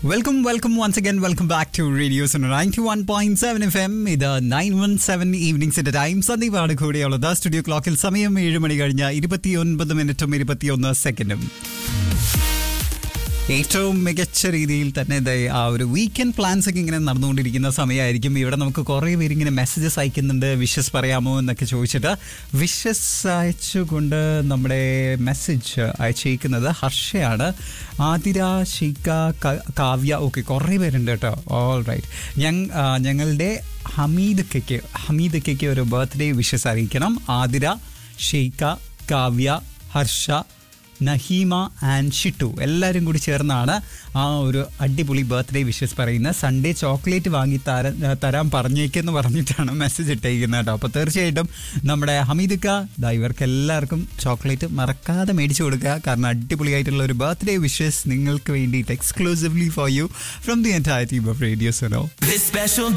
welcome welcome once again welcome back to radios ninety one point seven F M ഇത് nine one seven ഈവനിങ്സിന്റെ time സന്ദീപാണ് കൂടെയുള്ളത് studio ക്ലോക്കിൽ സമയം ഏഴ് മണി കഴിഞ്ഞ ഇരുപത്തിയൊൻപത് മിനിറ്റും ഇരുപത്തിയൊന്ന് സെക്കൻഡും ഏറ്റവും മികച്ച രീതിയിൽ തന്നെ ദേ ആ ഒരു വീക്കെൻഡ് പ്ലാൻസ് ഒക്കെ ഇങ്ങനെ നടന്നുകൊണ്ടിരിക്കുന്ന സമയമായിരിക്കും ഇവിടെ നമുക്ക് കുറേ പേര് ഇങ്ങനെ മെസ്സേജസ് അയക്കുന്നുണ്ട് വിഷസ് പറയാമോ എന്നൊക്കെ ചോദിച്ചിട്ട് വിഷസ് അയച്ചുകൊണ്ട് നമ്മുടെ മെസ്സേജ് അയച്ചേക്കുന്നത് ഹർഷയാണ് ആതിര ഷീക്ക ക- കാവ്യ ഓക്കെ കുറേ പേരുണ്ട് കേട്ടോ ഓൾ റൈറ്റ് ഞങ് ആ, ഞങ്ങളുടെ ഹമീദക്കയ്ക്ക് ഹമീദക്കയ്ക്ക് ഒരു ബർത്ത്ഡേ വിഷസ് അറിയിക്കണം ആതിര ഷെയ്ക്ക കാവ്യ ഹർഷ നഹീമ ആൻഡ് ഷിട്ടു എല്ലാവരും കൂടി ചേർന്നാണ് ആ ഒരു അടിപൊളി ബർത്ത്ഡേ വിഷസ് പറയുന്നത് സൺഡേ ചോക്ലേറ്റ് വാങ്ങി തര തരാൻ പറഞ്ഞേക്കെന്ന് പറഞ്ഞിട്ടാണ് മെസ്സേജ് ഇട്ടേക്കുന്നത് കേട്ടോ അപ്പോൾ തീർച്ചയായിട്ടും നമ്മുടെ ഹമീദിക്ക ദാ ഇവർക്ക് എല്ലാവർക്കും ചോക്ലേറ്റ് മറക്കാതെ മേടിച്ചു കൊടുക്കുക കാരണം അടിപൊളിയായിട്ടുള്ള ഒരു ബർത്ത്ഡേ വിഷസ് നിങ്ങൾക്ക് വേണ്ടിയിട്ട് exclusively for you from the entire team of radios This special